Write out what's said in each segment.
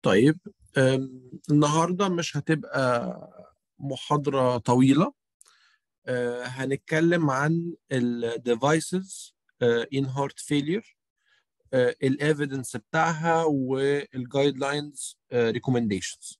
طيب أم، النهارده مش هتبقى محاضرة طويلة أه، هنتكلم عن ال devices أه، in heart failure الايفيدنس بتاعها والجايد لاينز recommendations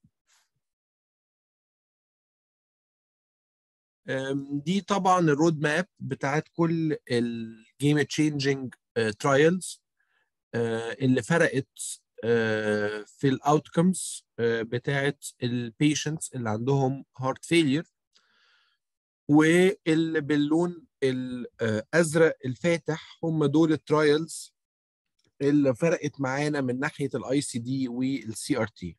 أم، دي طبعا الرود ماب بتاعت كل الجيم تشينجينج ترايلز اللي فرقت آه، في الاوتكمز بتاعت البيشنتس اللي عندهم هارت فيلير واللي باللون الازرق الفاتح هم دول الترايلز اللي فرقت معانا من ناحيه الاي سي دي والسي ار تي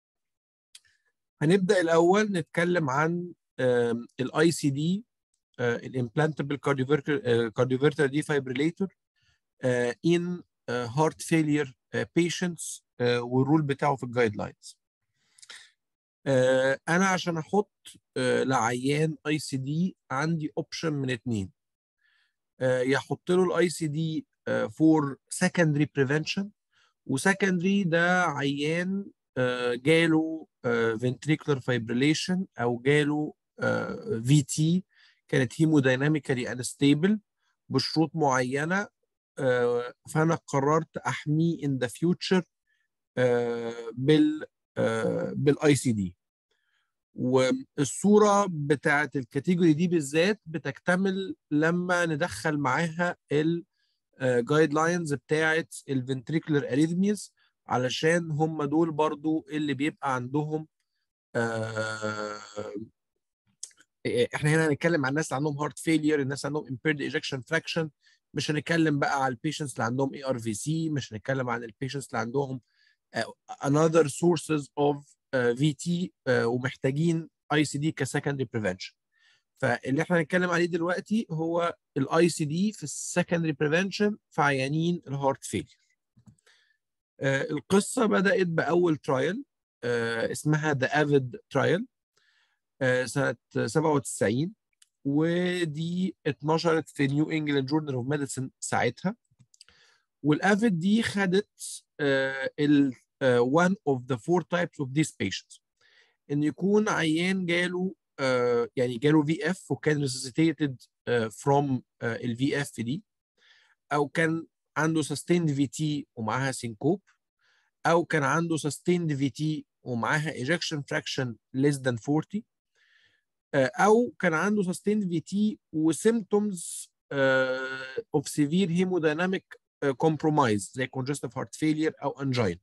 هنبدا الاول نتكلم عن الاي سي دي الامبلانتبل كارديوفيرتر دي فايبريليتور ان هارت فيلير بيشنتس والرول بتاعه في الجايد لاينز انا عشان احط uh, لعيان اي سي دي عندي اوبشن من اتنين uh, يحط له الاي سي دي فور سكندري بريفنشن وسكندري ده عيان uh, جاله فنتريكولار فايبريليشن او جاله في تي كانت هيمودايناميكالي انستيبل بشروط معينه فانا قررت احميه ان ذا فيوتشر بال بالاي سي دي والصوره بتاعت الكاتيجوري دي بالذات بتكتمل لما ندخل معاها الجايد لاينز بتاعت الفنتريكولار اريثميز علشان هم دول برضو اللي بيبقى عندهم احنا هنا هنتكلم عن الناس اللي عندهم هارت فيلير الناس اللي عندهم impaired ejection fraction مش هنتكلم بقى على البيشنتس اللي عندهم اي ار في سي مش هنتكلم عن البيشنتس اللي عندهم uh, another sources of في uh, تي uh, ومحتاجين اي سي دي كسكندري بريفنشن فاللي احنا هنتكلم عليه دلوقتي هو الاي سي دي في السكندري بريفنشن في عيانين الهارت فيلير القصه بدات باول ترايل اسمها ذا افيد ترايل سنه 97 ودي اتنشرت في نيو انجلاند جورنال اوف ميديسن ساعتها والافيد دي خدت ال one of the four types of these patients ان يكون عيان جاله uh, يعني جاله في اف وكان resuscitated uh, from الفي اف دي او كان عنده sustained في تي ومعاها سينكوب او كان عنده sustained في تي ومعاها ejection fraction less than 40 او كان عنده sustained VT وسيمتومز of severe hemodynamic compromise زي congestive heart failure او angina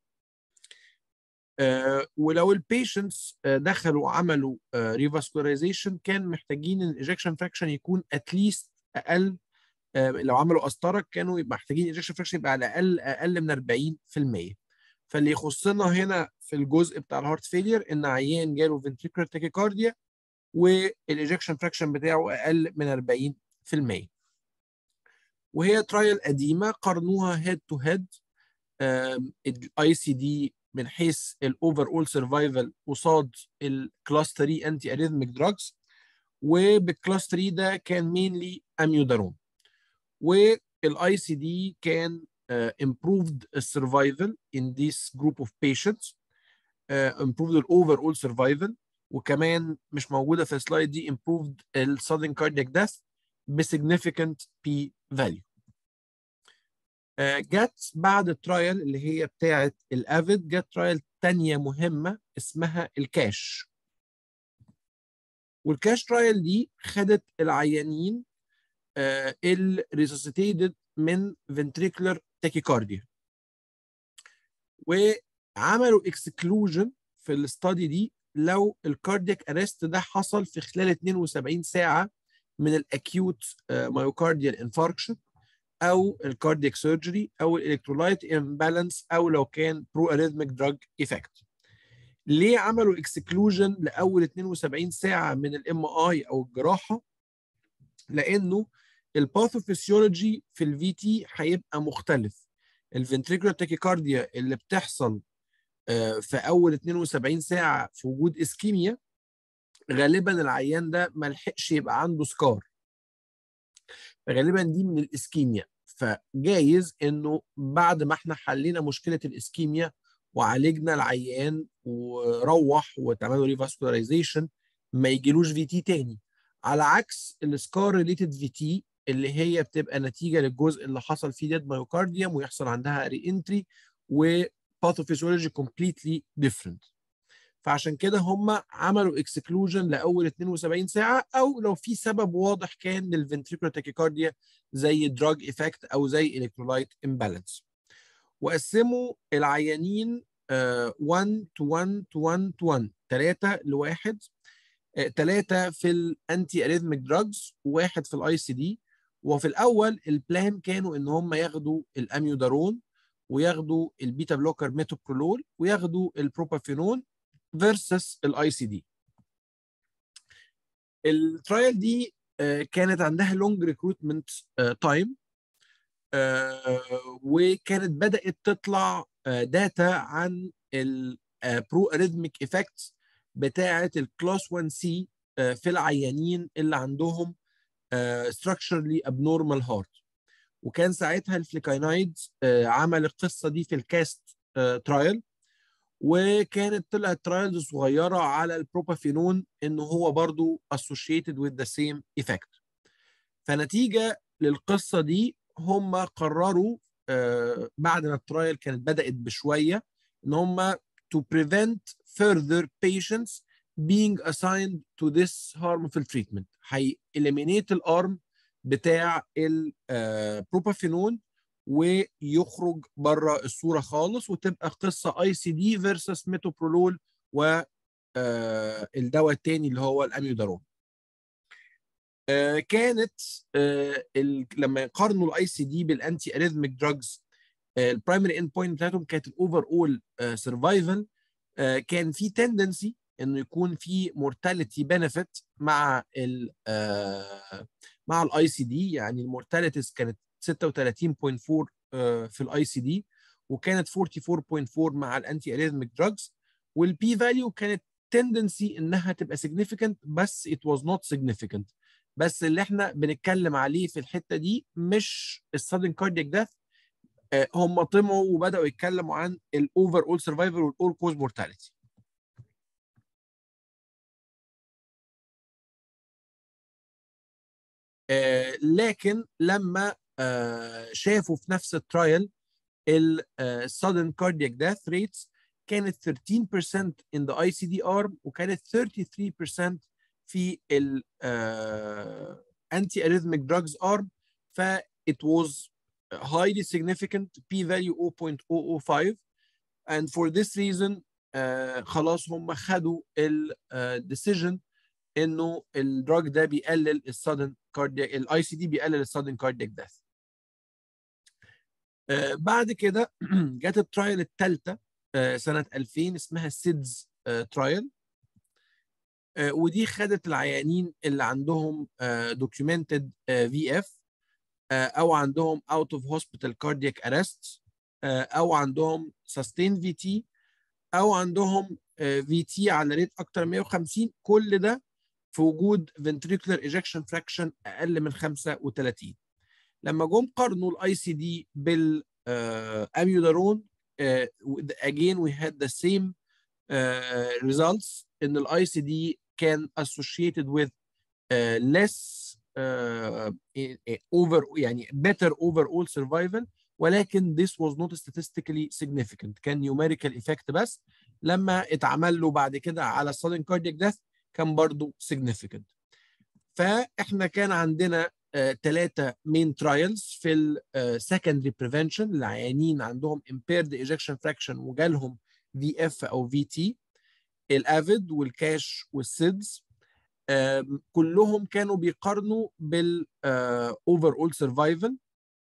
ولو البيشنتس دخلوا عملوا ريفاسكولاريزيشن كان محتاجين الايجكشن فراكشن يكون اتليست اقل لو عملوا قسطره كانوا يبقى محتاجين الايجكشن فراكشن يبقى على الاقل اقل من 40% فاللي يخصنا هنا في الجزء بتاع الهارت فيلير ان عيان جاله ventricular tachycardia والايجكشن فراكشن بتاعه اقل من 40% وهي ترايل قديمه قارنوها هيد تو هيد الاي سي دي من حيث الاوفر اول سرفايفل قصاد الكلاس 3 انتي اريثميك دراجز وبالكلاس 3 ده كان مينلي اميودارون والاي سي دي كان uh, improved survival in this group of patients uh, improved the overall survival وكمان مش موجوده في السلايد دي improved ال sudden cardiac death بsignificant p value. جت بعد الترايل اللي هي بتاعه الافيد جت ترايل تانية مهمة اسمها الكاش. والكاش ترايل دي خدت العيانين الريسوسيتيتد من ventricular tachycardia. وعملوا اكسكلوجن في الاستادي دي لو الكاردياك ارست ده حصل في خلال 72 ساعه من الاكيوت مايوكارديال انفاركشن او الكاردياك سيرجري او الالكترولايت امبالانس او لو كان برو اريثميك دراج ايفكت ليه عملوا اكسكلوجن لاول 72 ساعه من الام اي او الجراحه لانه الباثوفيسيولوجي في الفي تي هيبقى مختلف الفنتريكولار تاكيكارديا اللي بتحصل في اول 72 ساعه في وجود اسكيميا غالبا العيان ده ما لحقش يبقى عنده سكار غالبا دي من الاسكيميا فجايز انه بعد ما احنا حلينا مشكله الاسكيميا وعالجنا العيان وروح واتعمل له ريفاسكولارايزيشن ما يجيلوش في تي تاني على عكس السكار ريليتد في تي اللي هي بتبقى نتيجه للجزء اللي حصل فيه ديد مايوكارديوم ويحصل عندها ري انتري وباثوفيسيولوجي كومبليتلي ديفرنت فعشان كده هم عملوا اكسكلوجن لاول 72 ساعه او لو في سبب واضح كان للفنتريكولار تاكيكارديا زي دراج افكت او زي الكترولايت امبالانس وقسموا العيانين 1 تو 1 تو 1 تو 1 3 لواحد ثلاثة في الانتي اريثميك دراجز وواحد في الاي سي دي وفي الاول البلان كانوا ان هم ياخدوا الاميودارون وياخدوا البيتا بلوكر ميتوبرولول وياخدوا البروبافينون فيرسس الاي سي دي الترايل دي كانت عندها لونج ريكروتمنت تايم وكانت بدات تطلع داتا عن البرو اريثميك افكتس بتاعه الكلاس 1 سي في العيانين اللي عندهم structurally abnormal heart وكان ساعتها الفليكاينايد عمل القصه دي في الكاست ترايل وكانت طلعت ترايلز صغيره على البروبافينون ان هو برضو associated with the same effect فنتيجه للقصه دي هم قرروا آه بعد ما الترايل كانت بدات بشويه ان هم to prevent further patients being assigned to this harmful treatment هي eliminate الارم بتاع البروبافينون ويخرج بره الصوره خالص وتبقى قصه اي سي دي فيرسس ميتوبرولول و الدواء الثاني اللي هو الاميودارون كانت لما يقارنوا الاي سي دي بالانتي اريثميك دراجز البرايمري اند بوينت بتاعتهم كانت الاوفر اول سرفايفل كان في تندنسي انه يكون في مورتاليتي بنفيت مع ال مع الاي سي دي يعني المورتاليتيز كانت 36.4 في الاي سي دي وكانت 44.4 مع الانتي اريثميك دراجز والبي فاليو كانت تندنسي انها تبقى significant بس it was not significant بس اللي احنا بنتكلم عليه في الحته دي مش السادن كاردياك ديث هم طمعوا وبداوا يتكلموا عن الاوفر اول سرفايفل والاول كوز مورتاليتي لكن لما شافوا في نفس الترايل السادن كاردياك ديث ريتس كانت 13% in the ICD arm وكانت 33% في ال anti arrhythmic drugs arm ف it was highly significant p value 0.005 and for this reason uh, خلاص هم خدوا ال uh, decision انه الدراج ده بيقلل السادن كاردياك الاي سي دي بيقلل السادن كاردياك ديث uh, بعد كده جت الترايل الثالثه سنه 2000 اسمها سيدز ترايل ودي خدت العيانين اللي عندهم دوكيومنتد في اف او عندهم اوت اوف هوسبيتال كاردياك ارست او عندهم سستين في تي او عندهم في تي على ريت اكتر من 150 كل ده في وجود ventricular ejection fraction اقل من 35 لما جم قارنوا الاي سي دي بالاميودارون again we had the same uh, results ان الاي سي دي كان associated with uh, less uh, over يعني better overall survival ولكن this was not statistically significant كان numerical effect بس لما اتعمل له بعد كده على sudden cardiac death كان برضه significant فاحنا كان عندنا ثلاثة uh, main trials في ال uh, secondary prevention العيانين عندهم impaired ejection fraction وجالهم VF أو VT الافيد والكاش والسيدز uh, كلهم كانوا بيقارنوا بال اوفر اول سرفايفل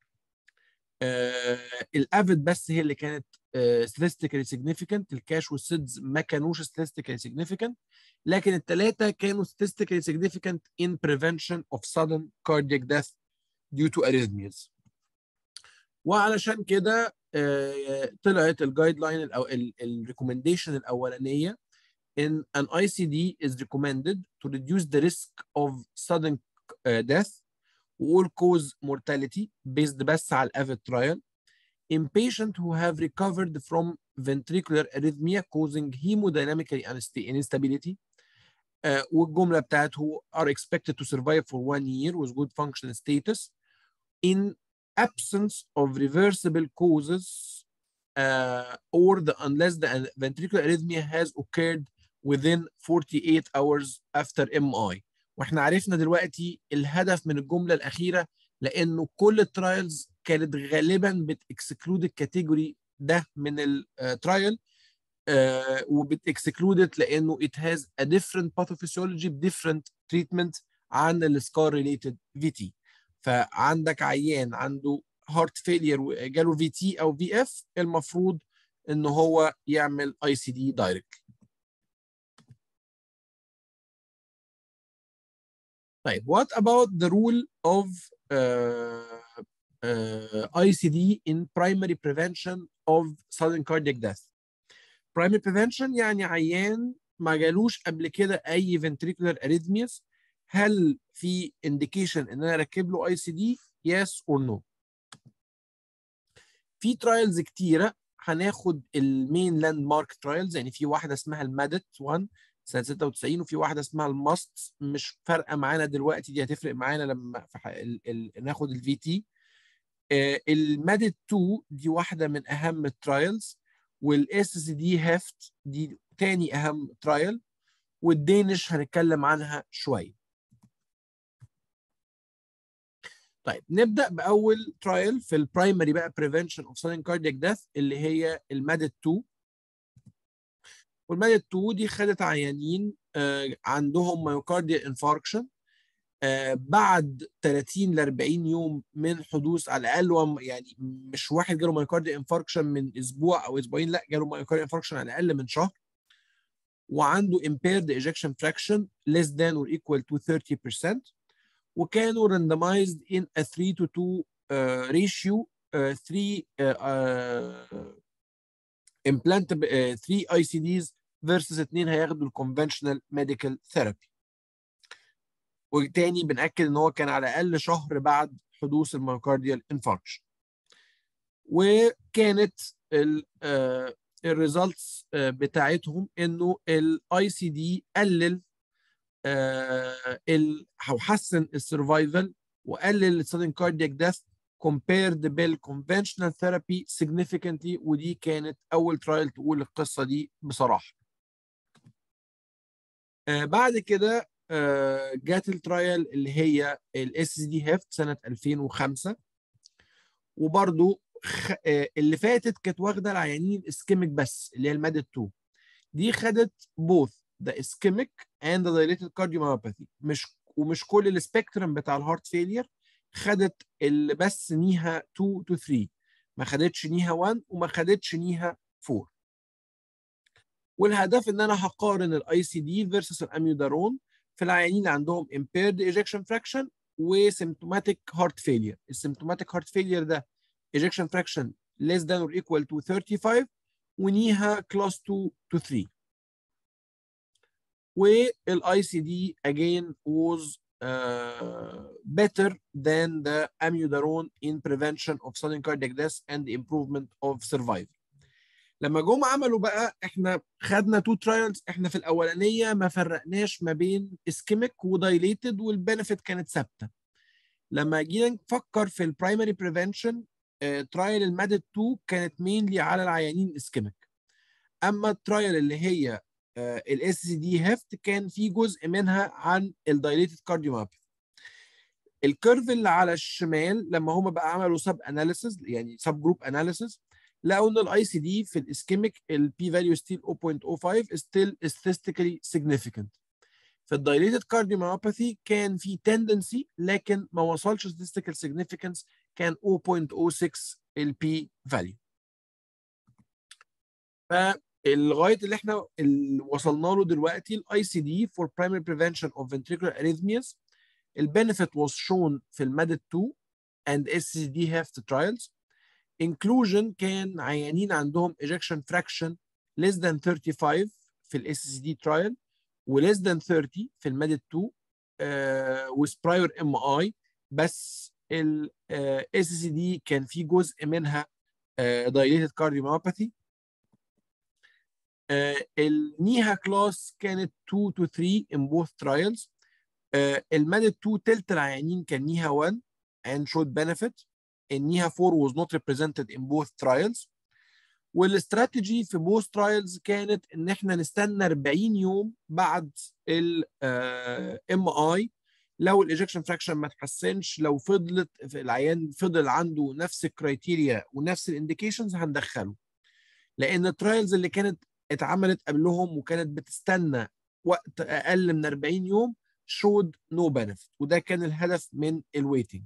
الافيد بس هي اللي كانت statistically significant الكاش والسيدز ما كانوش statistically significant لكن الثلاثه كانوا statistically significant in prevention of sudden cardiac death due to arrhythmias وعلشان كده طلعت الجايد لاين او الريكومنديشن الاولانيه in an ICD is recommended to reduce the risk of sudden uh, death all cause mortality based بس على الافيد trial in patients who have recovered from ventricular arrhythmia causing hemodynamic instability uh, والجملة بتاعته are expected to survive for one year with good functional status in absence of reversible causes uh, or the unless the ventricular arrhythmia has occurred within 48 hours after MI واحنا عرفنا دلوقتي الهدف من الجملة الأخيرة لأنه كل الترايلز كانت غالبا بتكسكلود الكاتيجوري ده من الترايل uh, وبتكسكلودت لأنه it has a different pathophysiology different treatment عن السكار ريليتد في تي فعندك عيان عنده هارت فيلير وجاله في تي او في اف المفروض ان هو يعمل اي سي دي دايركت طيب what about the rule of uh, uh, ICD in primary prevention of sudden cardiac death primary prevention يعني عيان ما جالوش قبل كده اي ventricular arrhythmias هل في indication ان انا اركب له اي سي دي yes or no في ترايلز كتيره هناخد المين لاند مارك ترايلز يعني في واحده اسمها المادت 1 سنه 96 وفي واحده اسمها الماست مش فارقه معانا دلوقتي دي هتفرق معانا لما ال ال ناخد الفي تي المادت 2 دي واحده من اهم الترايلز والاس اس دي هيفت دي تاني اهم ترايل والدينش هنتكلم عنها شويه طيب نبدا باول ترايل في البرايمري بقى بريفنشن اوف sudden كاردياك ديث اللي هي المادت 2 والمادت 2 دي خدت عيانين آه عندهم مايوكارديال انفاركشن آه بعد 30 ل 40 يوم من حدوث على الاقل يعني مش واحد جاله مايوكارديال انفاركشن من اسبوع او اسبوعين لا جاله مايوكارديال انفاركشن على الاقل من شهر وعنده impaired ejection fraction less than or equal to 30% وكانوا randomized in a 3 to 2 uh, ratio uh, 3 uh, uh, implant uh, 3 ICDs versus 2 هياخدوا الكونفشنال ميديكال ثيرابي وتاني بنأكد ان هو كان على الاقل شهر بعد حدوث الميوكارديال انفاركشن وكانت الريزلتس بتاعتهم انه الاي سي دي قلل او حسن السرفايفل وقلل السادن كاردياك ديث compared بالconventional therapy significantly ودي كانت اول ترايل تقول القصه دي بصراحه. آه بعد كده آه جات الترايل اللي هي الاس دي هيفت سنه 2005 وبرده خ... آه اللي فاتت كانت واخده العيانين اسكيميك بس اللي هي المادة 2 دي خدت both the ischemic and the dilated cardiomyopathy مش ومش كل السبيكترم بتاع الهارت فيلير خدت اللي بس نيها 2 to 3 ما خدتش نيها 1 وما خدتش نيها 4 والهدف ان انا هقارن الاي سي دي فيرسس الاميودارون في العيانين اللي عندهم impaired ejection fraction وسيمتوماتيك هارت فيلير السيمتوماتيك هارت فيلير ده ejection fraction less than or equal to 35 ونيها class 2 to 3 والاي سي دي again was uh, better than the amiodarone in prevention of sudden cardiac death and the improvement of survival. لما جم عملوا بقى احنا خدنا تو ترايلز احنا في الاولانيه ما فرقناش ما بين اسكيميك ودايليتد والبنفيت كانت ثابته. لما جينا نفكر في البرايمري بريفنشن ترايل المادت 2 كانت مينلي على العيانين اسكيميك. اما الترايل اللي هي الاس دي هيفت كان في جزء منها عن الدايليتد كارديوميوباثي الكيرف اللي على الشمال لما هم بقى عملوا سب اناليسيز يعني سب جروب اناليسيز لقوا ان الاي سي دي في الاسكيميك البي فاليو ستيل 0.05 ستيل statistically significant في الدايليتد كارديوميوباثي كان في تندنسي لكن ما وصلش statistical significance كان 0.06 البي فاليو ف لغايه اللي احنا اللي وصلنا له دلوقتي الاي سي دي for primary prevention of ventricular arrhythmias البنفيت was shown في المادت 2 and SCD HEFT trials inclusion كان عيانين عندهم ejection fraction less than 35 في ال SCD trial و less than 30 في المادت 2 uh, with prior MI بس ال uh, SCD كان في جزء منها dilated cardiomyopathy النيها كلاس كانت 2 to 3 in both trials المادة 2 تلت العيانين كان نيها 1 and showed benefit النيها 4 was not represented in both trials والاستراتيجي في both trials كانت ان احنا نستنى 40 يوم بعد ال ام اي لو الايجكشن فراكشن ما اتحسنش لو فضلت في العيان فضل عنده نفس الكرايتيريا ونفس الانديكيشنز هندخله لان الترايلز اللي كانت اتعملت قبلهم وكانت بتستنى وقت اقل من 40 يوم showed no benefit وده كان الهدف من الويتنج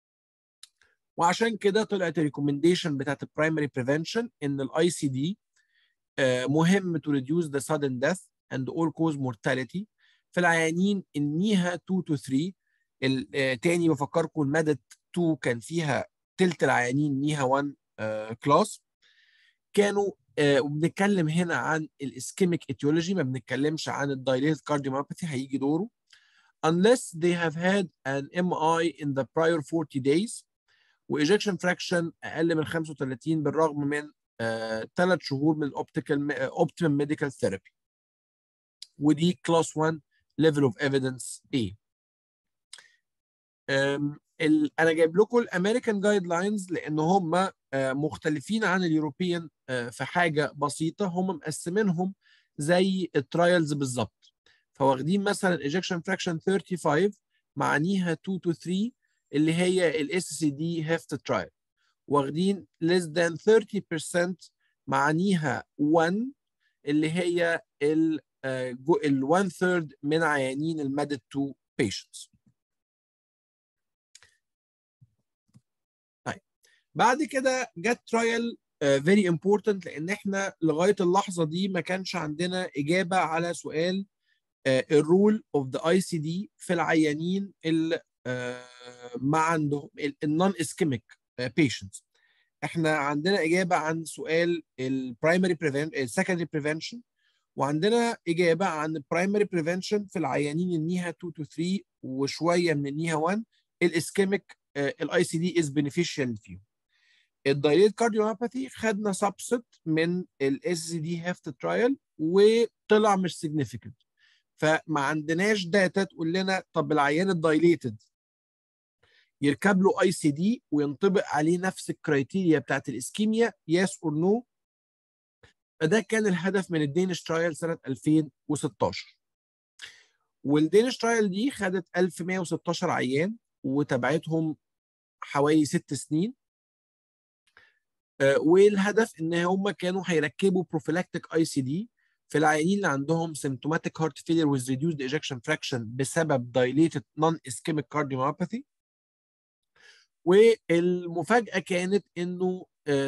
وعشان كده طلعت الريكومنديشن بتاعت البرايمري بريفنشن ان الاي سي دي مهم to reduce the sudden death and all cause mortality في العيانين النيها 2 to 3 التاني بفكركم المدد 2 كان فيها تلت العيانين نيها 1 كلاس كانوا وبنتكلم هنا عن الاسكيميك اتيولوجي ما بنتكلمش عن الدايليتد كارديوميوباثي هيجي دوره unless they have had an MI in the prior 40 days وايجكشن فراكشن اقل من 35 بالرغم من ثلاث uh, شهور من الاوبتيكال اوبتيمم ميديكال ثيرابي ودي كلاس 1 ليفل اوف ايفيدنس A ال... انا جايب لكم الامريكان جايد لاينز لان هم مختلفين عن اليوروبيان في حاجه بسيطه هم مقسمينهم زي الترايلز بالظبط فواخدين مثلا ايجكشن فراكشن 35 معنيها 2 to 3 اللي هي الاس سي دي هيفت ترايل واخدين less than 30% معنيها 1 اللي هي ال ال 1 third من عيانين المادد 2 patients طيب بعد كده جت ترايل فيري امبورتنت لان احنا لغايه اللحظه دي ما كانش عندنا اجابه على سؤال الرول اوف ذا اي سي دي في العيانين اللي ما عندهم النون اسكيميك بيشنتس احنا عندنا اجابه عن سؤال البرايمري بريفنشن السكندري بريفنشن وعندنا اجابه عن البرايمري بريفنشن في العيانين النيها 2 to 3 وشويه من النيها 1 الاسكيميك الاي سي دي از بينيفيشال فيهم الدايليت كارديوميوباثي خدنا سبست من الاس سي دي هيفت ترايل وطلع مش سيجنيفيكانت فما عندناش داتا تقول لنا طب العيان الدايليتد يركب له اي سي دي وينطبق عليه نفس الكرايتيريا بتاعت الاسكيميا يس اور نو فده كان الهدف من الدينش ترايل سنه 2016 والدينش ترايل دي خدت 1116 عيان وتبعتهم حوالي ست سنين والهدف ان هم كانوا هيركبوا بروفيلاكتيك اي سي دي في العيانين اللي عندهم symptomatic heart failure with reduced ejection fraction بسبب dilated non-ischemic cardiomyopathy والمفاجأة كانت إنه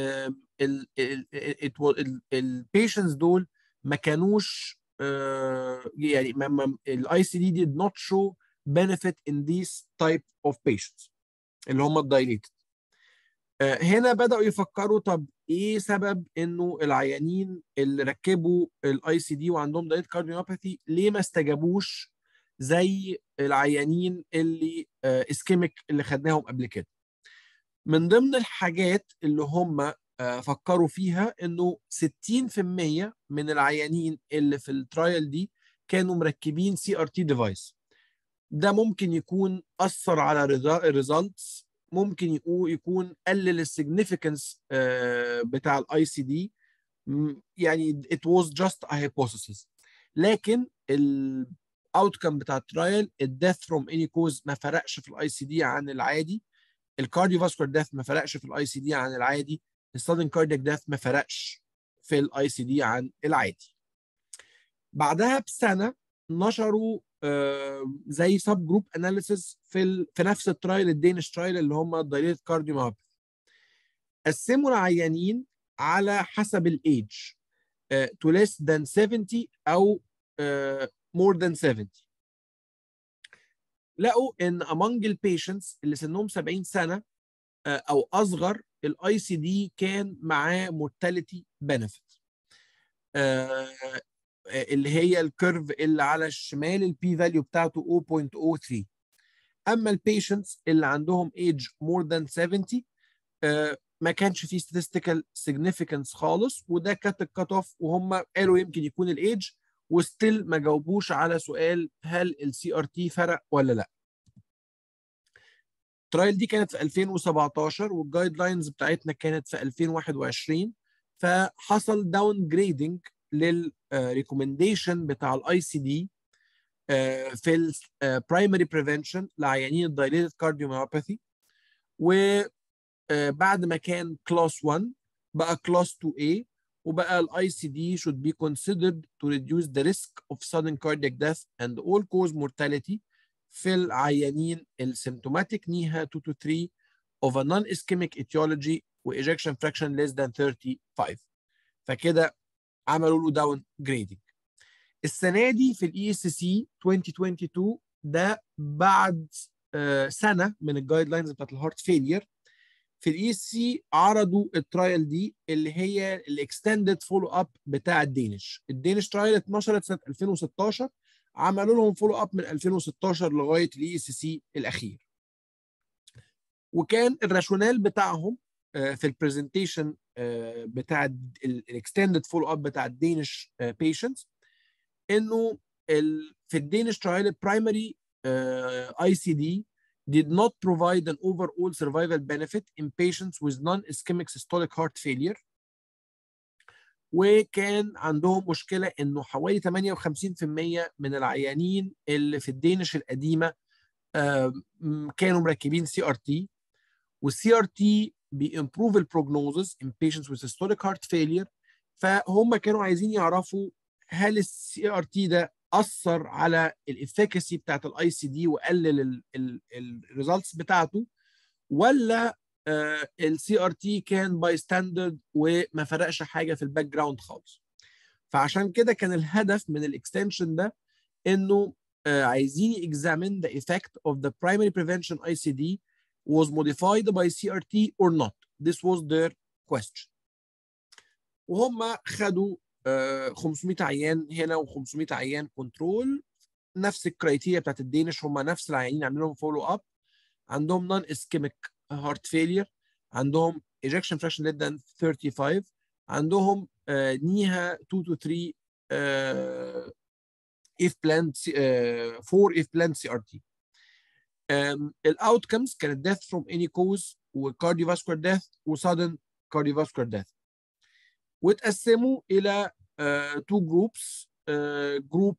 البيشنتس دول ما كانوش يعني الاي سي دي did not show benefit in these type of patients اللي هم الدايليتد هنا بدأوا يفكروا طب ايه سبب انه العيانين اللي ركبوا الاي سي دي وعندهم دايت كارديوميوباثي ليه ما استجابوش زي العيانين اللي اسكيميك اللي خدناهم قبل كده من ضمن الحاجات اللي هم فكروا فيها انه 60% من العيانين اللي في الترايل دي كانوا مركبين سي ار تي ديفايس ده ممكن يكون اثر على الريزلتس ممكن يكون قلل السيجنيفيكانس بتاع الاي سي دي يعني it was just a hypothesis لكن الاوتكم بتاع الترايل الديث فروم اني كوز ما فرقش في الاي سي دي عن العادي الكارديوفاسكولار ديث ما فرقش في الاي سي دي عن العادي السادن كاردياك ديث ما فرقش في الاي سي دي عن العادي بعدها بسنه نشروا آه زي سب جروب اناليسيس في ال... في نفس الترايل الدينش ترايل اللي هم الدايليت كارديوميوباثي قسموا العيانين على حسب الايدج تو ليس ذان 70 او مور ذان 70 لقوا ان among البيشنتس اللي سنهم 70 سنه آه او اصغر الاي سي دي كان معاه مورتاليتي بنفيت اللي هي الكيرف اللي على الشمال البي فاليو بتاعته 0.03 اما البيشنتس اللي عندهم ايج مور ذان 70 uh, ما كانش فيه statistical significance خالص وده كانت الكات اوف وهم قالوا يمكن يكون الايدج وستيل ما جاوبوش على سؤال هل السي ار تي فرق ولا لا الترايل دي كانت في 2017 والجايد لاينز بتاعتنا كانت في 2021 فحصل داون جريدنج للريكومنديشن بتاع الاي سي دي في البرايمري بريفنشن لعيانين الدايليتد كارديوميوباثي وبعد ما كان كلاس 1 بقى كلاس 2A وبقى الاي سي دي should be considered to reduce the risk of sudden cardiac death and all cause mortality في العيانين السيمتوماتيك نيها 2 to 3 of a non-ischemic etiology و ejection fraction less than 35 فكده عملوا له داون جريدنج السنه دي في الاي اس سي 2022 ده بعد سنه من الجايد لاينز بتاعت الهارت فيلير في الاي اس سي عرضوا الترايل دي اللي هي الاكستندد فولو اب بتاع الدينش الدينش ترايل اتنشرت سنه 2016 عملوا لهم فولو اب من 2016 لغايه الاي اس سي الاخير وكان الراشونال بتاعهم في البرزنتيشن بتاع الاكستندد فولو اب بتاع الدينش بيشنتس انه في الدينش ترايل البرايمري اي سي دي did not provide an overall survival benefit in patients with non-ischemic systolic heart failure وكان عندهم مشكلة انه حوالي 58% من العيانين اللي في الدينش القديمة كانوا مركبين سي ار تي والسي ار تي بيمبروف البروجنوزس in patients with systolic heart failure فهم كانوا عايزين يعرفوا هل السي ار تي ده اثر على الافكاسي بتاعت الاي سي دي وقلل الريزلتس بتاعته ولا السي ار تي كان باي ستاندرد وما فرقش حاجه في الباك جراوند خالص فعشان كده كان الهدف من الاكستنشن ده انه uh, عايزين examine the effect of the primary prevention ICD was modified by CRT or not this was their question وهم خدوا uh, 500 عيان هنا و500 عيان كنترول نفس الكرايتيريا بتاعت الدينش هم نفس العيانين عاملين لهم فولو اب عندهم نون اسكيميك هارت فيلير عندهم ejection fraction less than 35 عندهم uh, نيها 2 to 3 uh, if planned uh, 4 if planned CRT um, الاوتكمز كانت death from any cause وكارديوفاسكولار death وsudden cardiovascular death واتقسموا الى uh, two groups uh, group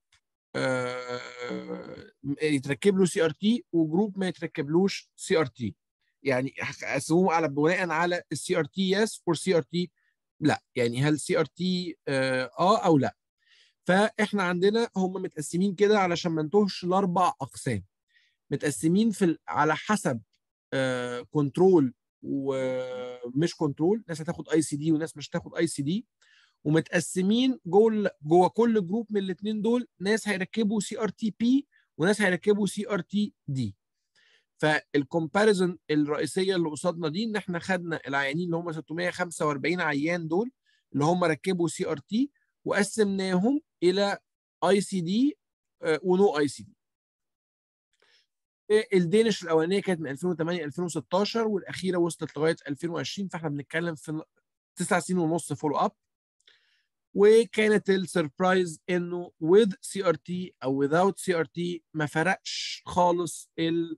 uh, يتركب له سي ار تي وجروب ما يتركبلوش سي ار تي يعني قسموهم على بناء على السي ار تي يس اور سي ار تي لا يعني هل سي ار تي اه او لا فاحنا عندنا هم متقسمين كده علشان ما نتوهش الاربع اقسام متقسمين في على حسب كنترول ومش كنترول ناس هتاخد اي سي دي وناس مش هتاخد اي سي دي ومتقسمين جوه جوه كل جروب من الاثنين دول ناس هيركبوا سي ار تي بي وناس هيركبوا سي ار تي دي فالكومباريزون الرئيسيه اللي قصادنا دي ان احنا خدنا العيانين اللي هم 645 عيان دول اللي هم ركبوا سي ار تي وقسمناهم الى اي سي دي ونو اي سي دي الدينش الاولانيه كانت من 2008 2016 والاخيره وصلت لغايه 2020 فاحنا بنتكلم في تسع سنين ونص فولو اب وكانت السربرايز انه with CRT او without CRT ما فرقش خالص ال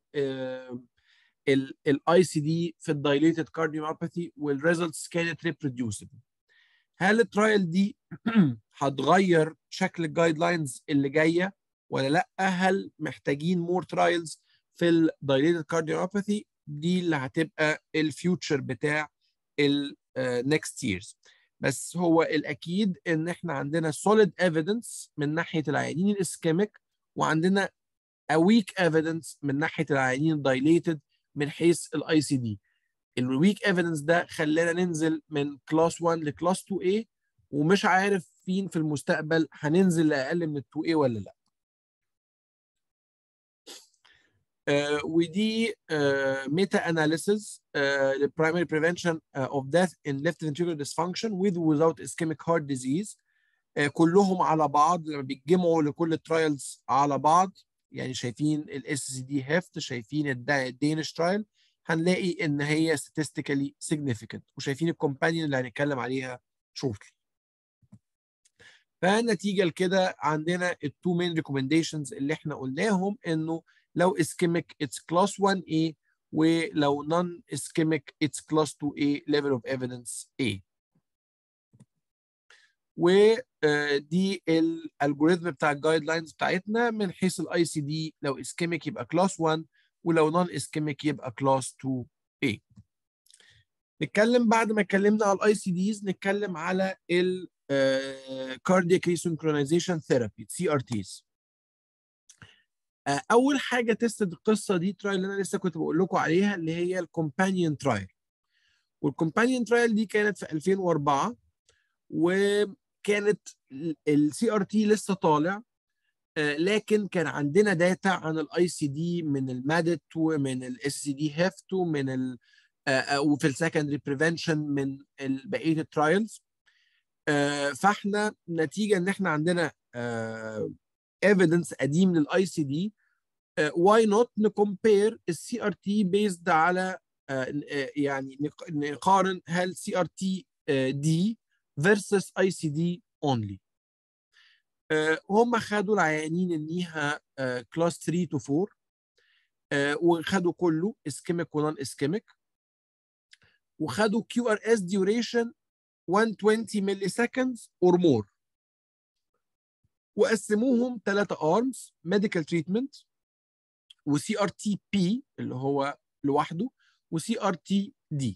الاي سي دي في الدايليتد كارديوميوباثي والريزلتس كانت ريبروديوسبل هل الترايل دي هتغير شكل الجايد لاينز اللي جايه ولا لا هل محتاجين مور ترايلز في الدايليتد كارديوميوباثي دي اللي هتبقى الفيوتشر بتاع النكست ييرز بس هو الاكيد ان احنا عندنا solid evidence من ناحيه العيانين الاسكيميك وعندنا a weak evidence من ناحيه العيانين الدايليتد من حيث الاي سي دي الويك ايفيدنس ده خلانا ننزل من كلاس 1 لكلاس 2A ومش عارفين في المستقبل هننزل لاقل من ال 2A ولا لا Uh, ودي ميتا اناليسيز للبرايمري بريفنشن اوف ديث ان ليفت ventricular dysfunction with without ischemic heart disease uh, كلهم على بعض لما بيتجمعوا لكل الترايلز على بعض يعني شايفين الاس سي دي هيفت شايفين الدينش ترايل هنلاقي ان هي statistically significant وشايفين الكومبانيون اللي هنتكلم عليها shortly فنتيجه لكده عندنا التو مين ريكومنديشنز اللي احنا قلناهم انه لو اسكيميك اتس كلاس 1A ولو نون اسكيميك اتس كلاس 2A level of evidence A ودي الالجوريثم بتاع الجايد لاينز بتاعتنا من حيث الاي سي دي لو اسكيميك يبقى كلاس 1 ولو نون اسكيميك يبقى كلاس 2A نتكلم بعد ما اتكلمنا على الاي سي ديز نتكلم على ال كاردياك ريسynchronization ثيرابي سي ار تيز اول حاجه تستد القصه دي ترايل اللي انا لسه كنت بقول لكم عليها اللي هي الكومبانيون ترايل والكومبانيون ترايل دي كانت في 2004 وكانت السي ار تي لسه طالع لكن كان عندنا داتا عن الاي سي دي من المادت ومن الاس سي دي هيفت ومن ال وفي السكندري بريفنشن من بقيه الترايلز فاحنا نتيجه ان احنا عندنا ايفيدنس قديم للاي سي دي واي نوت نكومبير السي ار تي بيزد على يعني نقارن هل سي ار تي دي versus اي سي دي اونلي هم خدوا العيانين انيها كلاس 3 تو 4 وخدوا كله اسكيميك ونون اسكيميك وخدوا كيو ار اس ديوريشن 120 ملي سكندز اور مور وقسموهم ثلاثة ارمز ميديكال تريتمنت وسي ار تي بي اللي هو لوحده وسي ار تي دي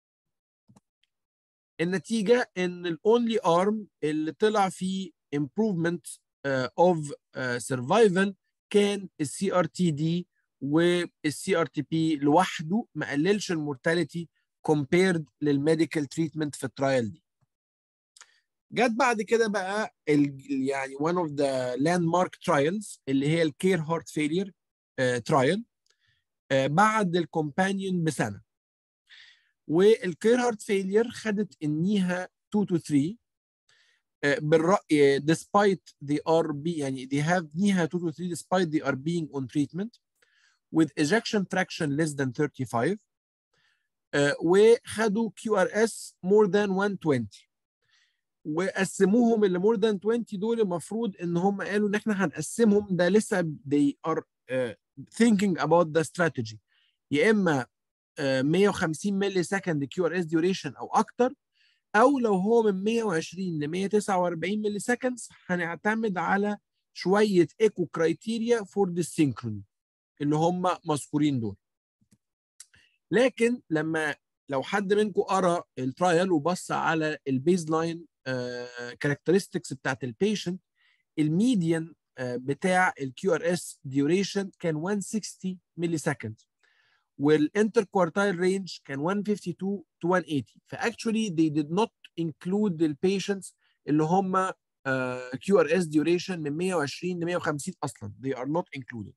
النتيجة ان الاونلي ارم اللي طلع فيه improvement اوف سرفايفل كان السي ار تي دي والسي ار تي بي لوحده ما قللش المورتاليتي compared للميديكال تريتمنت في الترايل دي جت بعد كده بقى ال يعني one of the landmark trials اللي هي الكير هارت فيلير ترايل بعد الكومبانيون بسنه والكير هارت فيلير خدت انيها 2 to 3 uh, بالرأي despite they are be يعني they have نيها 2 to 3 despite they are being on treatment with ejection fraction less than 35 uh, وخدوا كيو ار اس more than 120 وقسموهم اللي more than 20 دول المفروض ان هم قالوا ان احنا هنقسمهم ده لسه they are uh, thinking about the strategy يا اما uh, 150 ملي سكند كيو ار اس ديوريشن او اكتر او لو هو من 120 ل 149 ملي سكند هنعتمد على شويه ايكو كرايتيريا فور ذا سينكروني اللي هم مذكورين دول لكن لما لو حد منكم قرا الترايل وبص على البيز لاين كاركترستكس بتاعت البيشنت الميديان بتاع الكيو ار اس ديوريشن كان 160 ملي سكند والانتر كوارتايل رينج كان 152 to 180 فاكشولي they did not include the patients اللي هم كيو ار اس ديوريشن من 120 ل 150 اصلا they are not included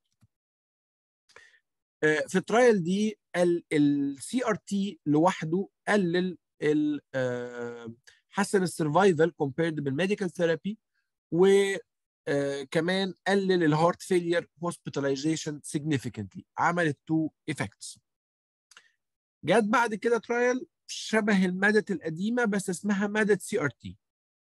uh, في الترايل دي السي ار تي لوحده قلل ال uh, حسن السرفايفل compared بالميديكال ثيرابي و uh, كمان قلل الهارت فيلير هوسبيتاليزيشن significantly عملت تو effects جت بعد كده ترايل شبه المادة القديمة بس اسمها مادة سي ار تي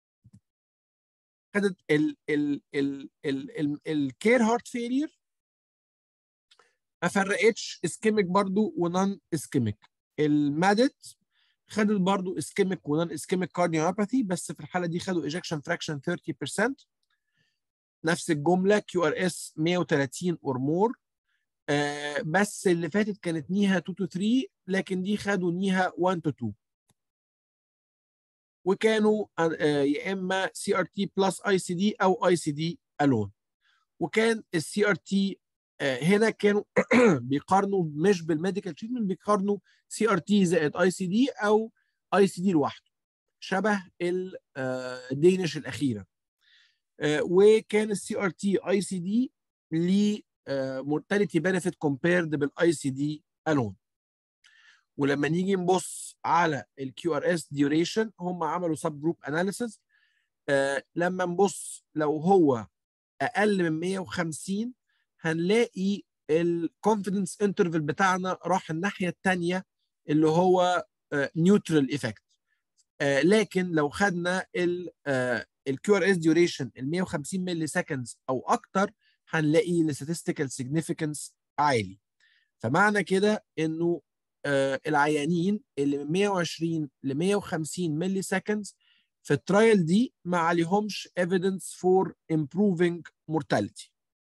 خدت ال ال ال ال ال الكير هارت فيلير ما فرقتش اسكيميك برضو ونون اسكيميك المادت خدت برضو اسكيميك ونون اسكيميك كارديوميوباثي بس في الحالة دي خدوا ايجكشن فراكشن 30% نفس الجملة كيو ار اس 130 اور مور آه بس اللي فاتت كانت نيها 2 تو 3 لكن دي خدوا نيها 1 تو 2 وكانوا آه يا اما سي ار تي بلس اي سي دي او اي سي دي الون وكان السي ار تي هنا كانوا بيقارنوا مش بالميديكال تريتمنت بيقارنوا سي ار تي زائد اي سي دي او اي سي دي لوحده شبه الدينش الاخيره آه وكان السي ار تي اي سي دي ليه mortality benefit compared بالاي سي دي alone ولما نيجي نبص على الكيو ار اس ديوريشن هم عملوا سب جروب اناليسيز لما نبص لو هو اقل من 150 هنلاقي الكونفيدنس انترفال بتاعنا راح الناحيه الثانيه اللي هو نيوترال ايفكت لكن لو خدنا الكيو ار اس ديوريشن ال 150 ملي سكندز او اكتر هنلاقي الستاتستيكال سيجنيفيكانس عالي فمعنى كده انه آه العيانين اللي من 120 ل 150 ملي سكندز في الترايل دي ما عليهمش evidence for improving mortality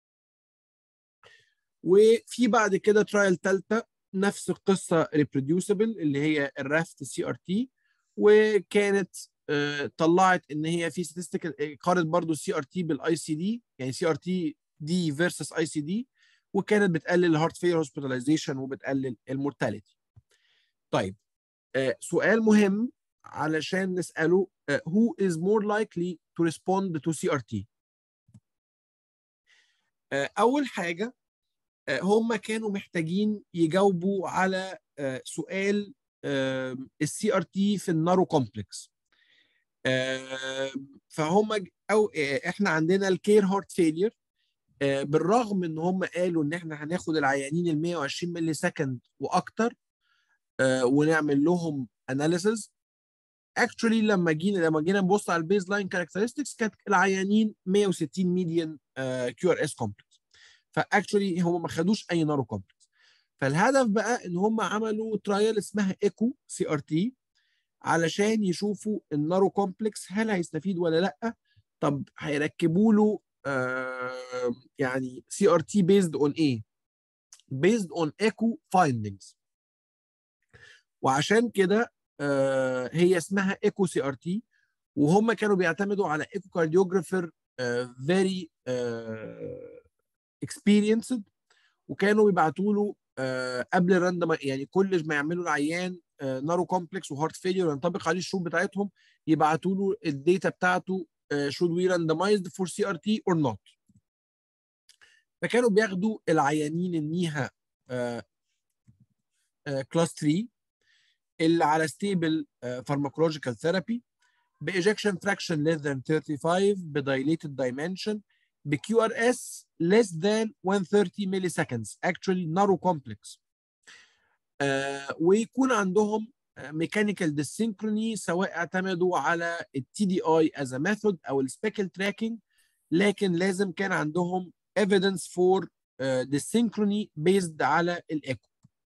وفي بعد كده ترايل ثالثه نفس القصه reproducible اللي هي الرافت سي ار تي وكانت آه طلعت ان هي في statistical قارنت برضو السي ار تي بالاي سي دي يعني سي ار تي دي فيرسس اي سي دي وكانت بتقلل الهارت فيلر هوسبيتاليزيشن وبتقلل المورتاليتي طيب آه سؤال مهم علشان نساله uh, who is more likely to respond to CRT uh, اول حاجه uh, هم كانوا محتاجين يجاوبوا على سؤال السي ار تي في النارو كومبلكس فهم او احنا عندنا الكير هارت فيلير بالرغم ان هم قالوا ان احنا هناخد العيانين ال 120 ملي سكند واكتر ونعمل لهم اناليسز اكشولي لما جينا لما جينا نبص على البيز لاين كاركترستكس كانت العيانين 160 ميديان كيو ار اس كومبلكس فاكشولي هم ما خدوش اي نارو كومبلكس فالهدف بقى ان هم عملوا ترايل اسمها ايكو سي ار تي علشان يشوفوا النارو كومبلكس هل هيستفيد ولا لا طب هيركبوا له آه يعني سي ار تي بيزد اون ايه بيزد اون ايكو فايندنجز وعشان كده آه هي اسمها ايكو سي ار تي وهم كانوا بيعتمدوا على ايكو كارديوجرافر فيري اكسبيرينسد وكانوا بيبعتوا له آه قبل الراندم يعني كل ما يعملوا العيان آه نارو كومبلكس وهارت فيلير وينطبق عليه الشروط بتاعتهم يبعتوا له الداتا بتاعته uh, should we randomized for CRT or not فكانوا بياخدوا العيانين النيها كلاس 3 اللي على ستيبل فارماكولوجيكال ثيرابي بايجكشن فراكشن less than 35 بدايليتد دايمنشن بكيو ار اس less than 130 ملي seconds actually narrow complex uh, ويكون عندهم ميكانيكال ديسينكروني سواء اعتمدوا على التي دي اي از ا ميثود او السبيكل تراكنج لكن لازم كان عندهم evidence for uh, ديسينكروني based على الايكو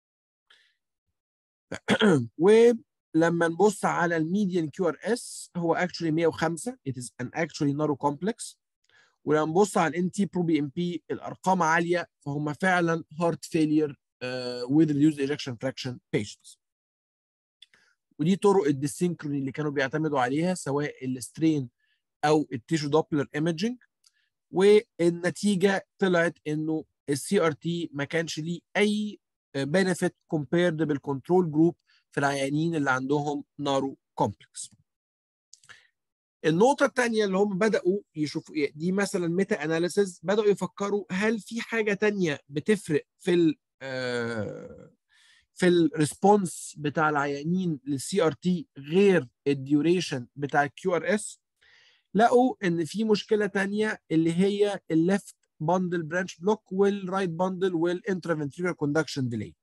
ولما نبص على الميديان كيو ار اس هو actually 105 it is an actually narrow complex ولما نبص على الان تي برو بي ام بي الارقام عاليه فهم فعلا هارت فيلير uh, with reduced ejection fraction patients ودي طرق الديسينكروني اللي كانوا بيعتمدوا عليها سواء السترين او التيشو دوبلر ايمجنج والنتيجه طلعت انه السي ار تي ما كانش ليه اي بنفيت كومبيرد بالكنترول جروب في العيانين اللي عندهم نارو كومبلكس النقطة الثانية اللي هم بدأوا يشوفوا دي مثلا ميتا اناليسيز بدأوا يفكروا هل في حاجة تانية بتفرق في ال في الريسبونس بتاع العيانين للسي ار تي غير الديوريشن بتاع الكيو ار اس لقوا ان في مشكله تانية اللي هي الليفت باندل برانش بلوك والرايت باندل والانترافنتريكولار كوندكشن ديلي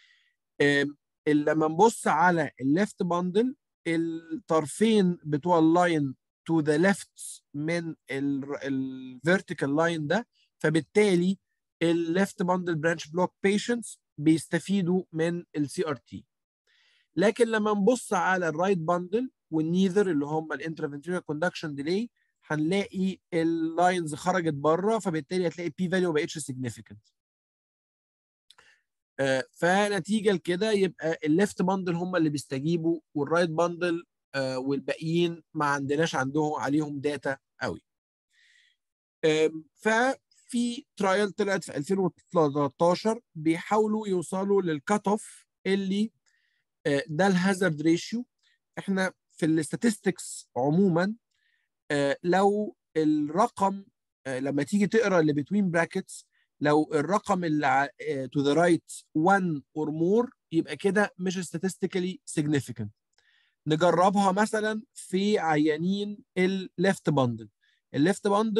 لما نبص على الليفت باندل الطرفين بتوع اللاين تو ذا ليفت من الفيرتيكال لاين ده فبالتالي الليفت باندل برانش بلوك بيشنتس بيستفيدوا من السي ار تي لكن لما نبص على الرايت باندل والنيذر اللي هم الانترافنتريال كوندكشن ديلي هنلاقي اللاينز خرجت بره فبالتالي هتلاقي بي فاليو ما بقتش سيجنيفيكانت آه فنتيجه لكده يبقى الليفت باندل هم اللي بيستجيبوا والرايت باندل آه والباقيين ما عندناش عندهم عليهم داتا قوي آه ففي ترايل طلعت في 2013 بيحاولوا يوصلوا للكات اوف اللي ده الهازارد ريشيو احنا في الاستاتستكس عموما لو الرقم لما تيجي تقرا اللي بتوين براكتس لو الرقم اللي تو ذا رايت 1 اور مور يبقى كده مش statistically significant نجربها مثلا في عيانين الليفت باندل الليفت باندل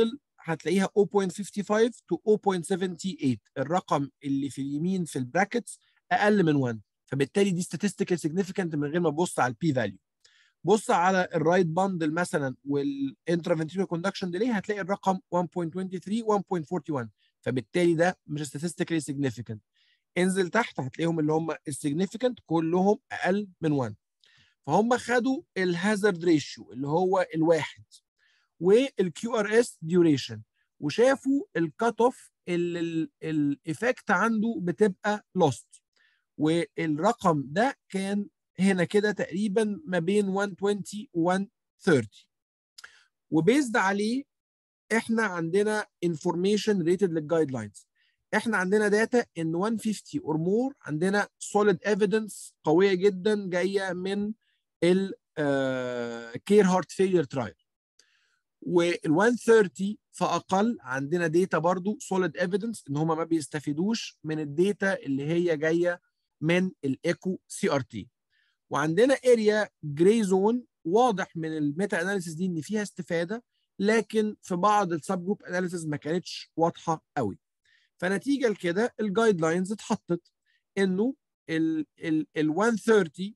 هتلاقيها 0.55 to 0.78 الرقم اللي في اليمين في البراكتس اقل من 1 فبالتالي دي statistical significant من غير ما تبص على البي فاليو بص على الرايت باندل مثلا والانترافنتريكول كوندكشن ديلي هتلاقي الرقم 1.23 1.41 فبالتالي ده مش statistically significant انزل تحت هتلاقيهم اللي هم السيجنيفيكانت كلهم اقل من 1 فهم خدوا الهازارد ريشيو اللي هو الواحد والكيو ار اس ديوريشن وشافوا الكات اوف الايفكت عنده بتبقى لوست والرقم ده كان هنا كده تقريبا ما بين 120 و 130 وبيزد عليه احنا عندنا انفورميشن ريتد للجايد لاينز احنا عندنا داتا ان 150 اور مور عندنا solid evidence قويه جدا جايه من ال كير هارت فيلير ترايل وال 130 فاقل عندنا داتا برضو solid evidence ان هم ما بيستفيدوش من الداتا اللي هي جايه من الايكو سي ار تي وعندنا اريا جراي زون واضح من الميتا اناليسيس دي ان فيها استفاده لكن في بعض السب جروب اناليسيس ما كانتش واضحه قوي فنتيجه لكده الجايد لاينز اتحطت انه ال ال ال 130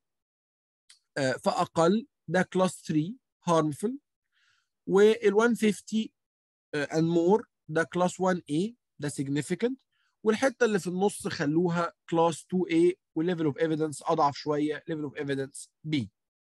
فاقل ده كلاس 3 harmful وال 150 and more ده كلاس 1A ده significant والحته اللي في النص خلوها كلاس 2A وليفل اوف ايفيدنس اضعف شويه ليفل اوف ايفيدنس B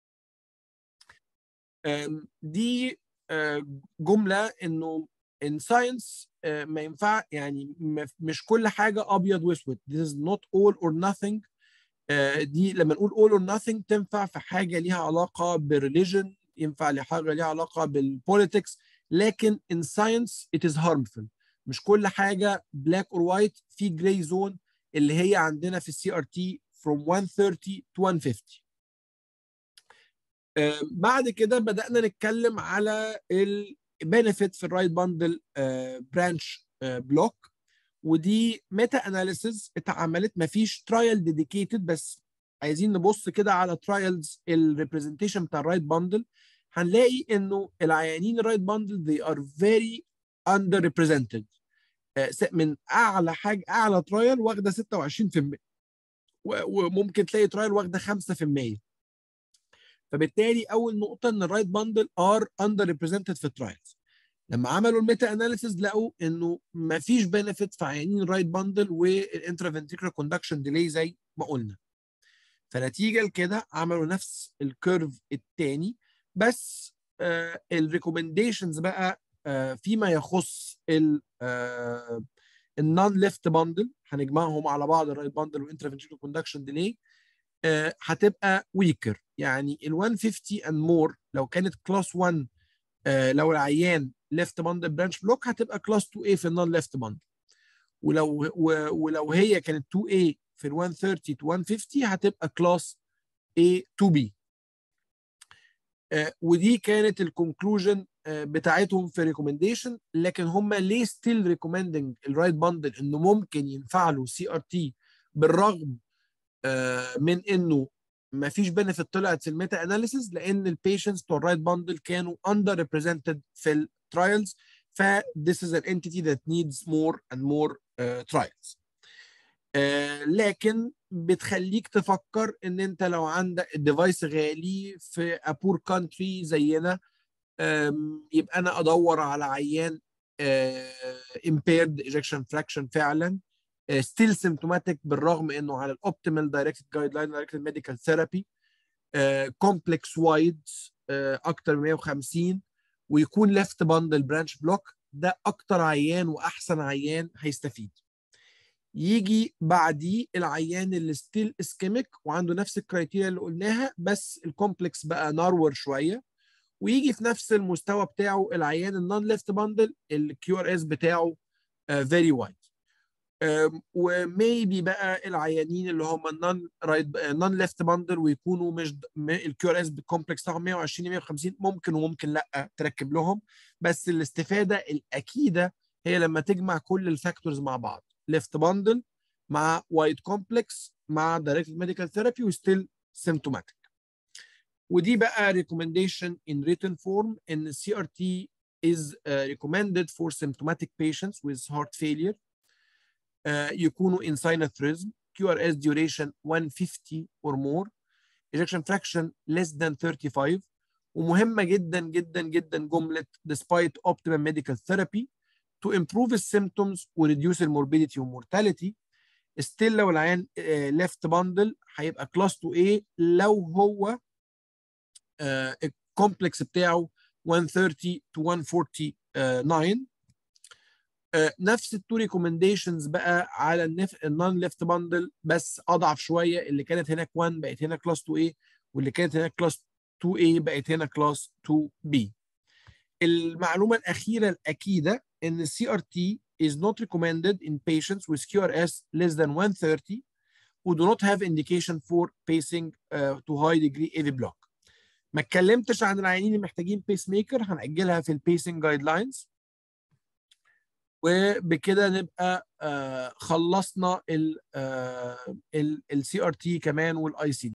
دي جمله انه in science ما ينفع يعني مش كل حاجه ابيض واسود this is not all or nothing دي لما نقول all or nothing تنفع في حاجه ليها علاقه بالريليجن ينفع لحاجه ليها علاقه بالبوليتكس لكن in science it is harmful مش كل حاجه black or white في جراي زون اللي هي عندنا في السي ار تي from 130 to 150 بعد كده بدأنا نتكلم على البنفيت في الرايت باندل برانش بلوك ودي ميتا اناليسيز اتعملت مفيش ترايل ديديكيتد بس عايزين نبص كده على ترايلز الريبريزنتيشن بتاع الرايت باندل هنلاقي انه العيانين الرايت باندل they are very under represented من اعلى حاجه اعلى ترايل واخده 26% وممكن تلاقي ترايل واخده 5% فبالتالي اول نقطه ان الرايت باندل ار اندر ريبريزنتد في الترايلز لما عملوا الميتا اناليسيز لقوا انه ما فيش بنفيت في عيانين الرايت باندل والانترافنتريكولار كوندكشن ديلي زي ما قلنا فنتيجه لكده عملوا نفس الكيرف الثاني بس آه الريكومنديشنز بقى آه فيما يخص ال آه النون ليفت باندل هنجمعهم على بعض الرايت باندل والانترافنتريكولار كوندكشن ديلي هتبقى ويكر يعني ال 150 اند مور لو كانت كلاس 1 آه لو العيان ليفت باندل برانش بلوك هتبقى كلاس 2A في النون ليفت باندل ولو ولو هي كانت 2A في ال 130 to 150 هتبقى كلاس A to B آه ودي كانت الكونكلوجن آه بتاعتهم في ريكومنديشن لكن هم ليه ستيل ريكومندنج الرايت باندل انه ممكن ينفع له سي ار تي بالرغم من انه ما فيش بنفيت طلعت في الميتا اناليسيز لان البيشنتس بتوع الرايت باندل كانوا اندر ريبريزنتد في الترايلز ف this is an entity that needs more and more uh, trials uh, لكن بتخليك تفكر ان انت لو عندك الديفايس غالي في a poor country زينا um, يبقى انا ادور على عيان uh, impaired ejection fraction فعلا ستيل سيمتوماتيك بالرغم انه على الاوبتيمال دايركتد جايد لاين دايركتد ميديكال ثيرابي كومبلكس وايد اكتر من 150 ويكون ليفت باندل برانش بلوك ده اكتر عيان واحسن عيان هيستفيد يجي بعديه العيان اللي ستيل اسكيميك وعنده نفس الكرايتيريا اللي قلناها بس الكومبلكس بقى نارور شويه ويجي في نفس المستوى بتاعه العيان النون ليفت باندل الكيو ار اس بتاعه فيري وايد وميبي بقى العيانين اللي هم النون رايت نون ليفت باندل ويكونوا مش الكيو ار اس بالكومبلكس بتاعهم 120 150 ممكن وممكن لا تركب لهم بس الاستفاده الاكيده هي لما تجمع كل الفاكتورز مع بعض ليفت باندل مع وايد كومبلكس مع دايركت ميديكال ثيرابي وستيل سيمتوماتيك ودي بقى ريكومنديشن ان ريتن فورم ان السي ار تي is uh, recommended for symptomatic patients with heart failure uh, يكونوا in sinus QRS duration 150 or more ejection fraction less than 35 ومهمة جدا جدا جدا جملة despite optimum medical therapy to improve the symptoms و reduce the morbidity و mortality still لو العيان uh, left bundle هيبقى class 2A لو هو uh, الكومبلكس بتاعه 130 to 149 uh, نفس التو ريكومنديشنز بقى على النون ليفت باندل بس اضعف شويه اللي كانت هناك 1 بقت هنا كلاس 2A واللي كانت هناك كلاس 2A بقت هنا كلاس 2B المعلومه الاخيره الاكيده ان السي ار تي is not recommended in patients with QRS less than 130 who do not have indication for pacing uh, to high degree AV block. ما اتكلمتش عن العيانين اللي محتاجين بيس ميكر هنأجلها في البيسنج جايد لاينز وبكده نبقى آه خلصنا السي ار تي كمان والاي سي